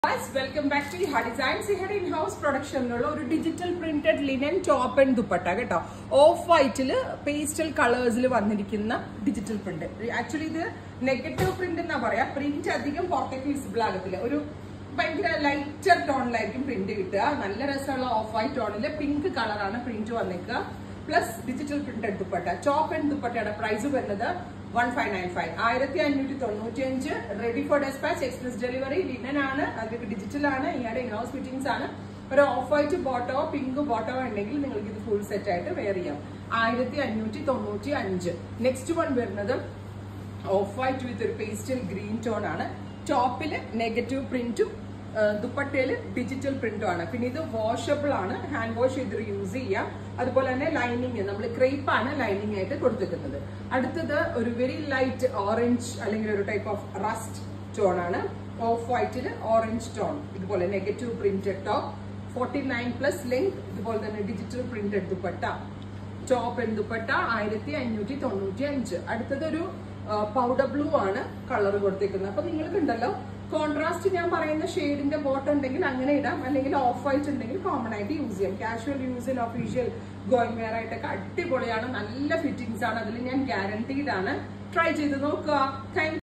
welcome back to ഹാ designs ഇഹയുടെ in house പ്രൊഡക്ഷനിലുള്ള ഒരു digital printed linen top and dupatta കേട്ടോ ഓഫ് വൈറ്റില് പേസ്റ്റൽ കളേഴ്സിൽ വന്നിരിക്കുന്ന ഡിജിറ്റൽ പ്രിന്റ് ആക്ച്വലി ഇത് നെഗറ്റീവ് പ്രിന്റ് എന്നാ പറയാ പ്രിന്റ് അധികം പുറത്തേക്ക് വിസിബിൾ ആകത്തില്ല ഒരു ഭയങ്കര ലൈറ്റർ ടോണിലായിരിക്കും പ്രിന്റ് കിട്ടുക നല്ല രസമുള്ള ഓഫ് വൈറ്റ് ടോണില് പിങ്ക് കളറാണ് പ്രിന്റ് വന്നിക്കുക plus digital printed dupatta top and ദുപ്പട്ടയുടെ പ്രൈസ് വരുന്നത് വൺ ഫൈവ് നയൻ ഫൈവ് ആയിരത്തി അഞ്ഞൂറ്റി തൊണ്ണൂറ്റി അഞ്ച് ready for despatch express delivery linen ആണ് അതിലേക്ക് ഡിജിറ്റൽ ആണ് ഇയാളുടെ ഇൻഹൗസ് ഫിറ്റിംഗ്സ് ആണ് ഒരു ഓഫ് വൈറ്റ് ബോട്ടോ പിങ്ക് ബോട്ടോ ഉണ്ടെങ്കിൽ നിങ്ങൾക്ക് ഇത് ഫുൾ സെറ്റ് ആയിട്ട് വെയർ ചെയ്യാം ആയിരത്തി അഞ്ഞൂറ്റി തൊണ്ണൂറ്റി അഞ്ച് നെക്സ്റ്റ് വൺ വരുന്നത് ഓഫ് വൈറ്റ് വിത്ത് ഒരു പേസ്റ്റൽ ഗ്രീൻ ടോൺ ആണ് ടോപ്പിൽ നെഗറ്റീവ് പ്രിന്റും ദുപ്പട്ടയില് ഡിജിറ്റൽ പ്രിന്റും ആണ് പിന്നെ ഇത് വാഷബിൾ ആണ് ഹാൻഡ് വാഷ് ചെയ്ത് യൂസ് ചെയ്യാം അതുപോലെ തന്നെ ലൈനിങ് നമ്മൾ ക്രേപ്പ് ആണ് ലൈനിങ് ആയിട്ട് കൊടുത്തിരിക്കുന്നത് അടുത്തത് ഒരു വെരി ലൈറ്റ് ഓറഞ്ച് അല്ലെങ്കിൽ ഒരു ടൈപ്പ് ഓഫ് റസ്റ്റ് ടോൺ ആണ് ഓഫ് വൈറ്റിൽ ഓറഞ്ച് ടോൺ ഇതുപോലെ negative printed top forty nine plus length ഇതുപോലെ തന്നെ digital printed dupatta top and dupatta ആയിരത്തി അഞ്ഞൂറ്റി തൊണ്ണൂറ്റി അഞ്ച് അടുത്തത് ഒരു പൗഡർ ബ്ലൂ ആണ് കളർ കൊടുത്തേക്കുന്നത് അപ്പൊ നിങ്ങൾക്ക് ഉണ്ടല്ലോ കോൺട്രാസ്റ്റ് ഞാൻ പറയുന്ന ഷെയ്ഡിന്റെ ബോട്ട് ഉണ്ടെങ്കിൽ അങ്ങനെ ഇടാം അല്ലെങ്കിൽ ഓഫ് വൈറ്റ് ഉണ്ടെങ്കിൽ കോമൺ ആയിട്ട് യൂസ് ചെയ്യാം കാഷ്വൽ യൂസിൽ ഒഫീഷ്യൽ ഗോയിങ് വെയർ ആയിട്ടൊക്കെ അടിപൊളിയാണ് നല്ല ഫിറ്റിംഗ്സ് ആണ് അതിൽ ഞാൻ ഗ്യാരണ്ടീഡ് ആണ് ട്രൈ ചെയ്ത് നോക്കുക താങ്ക്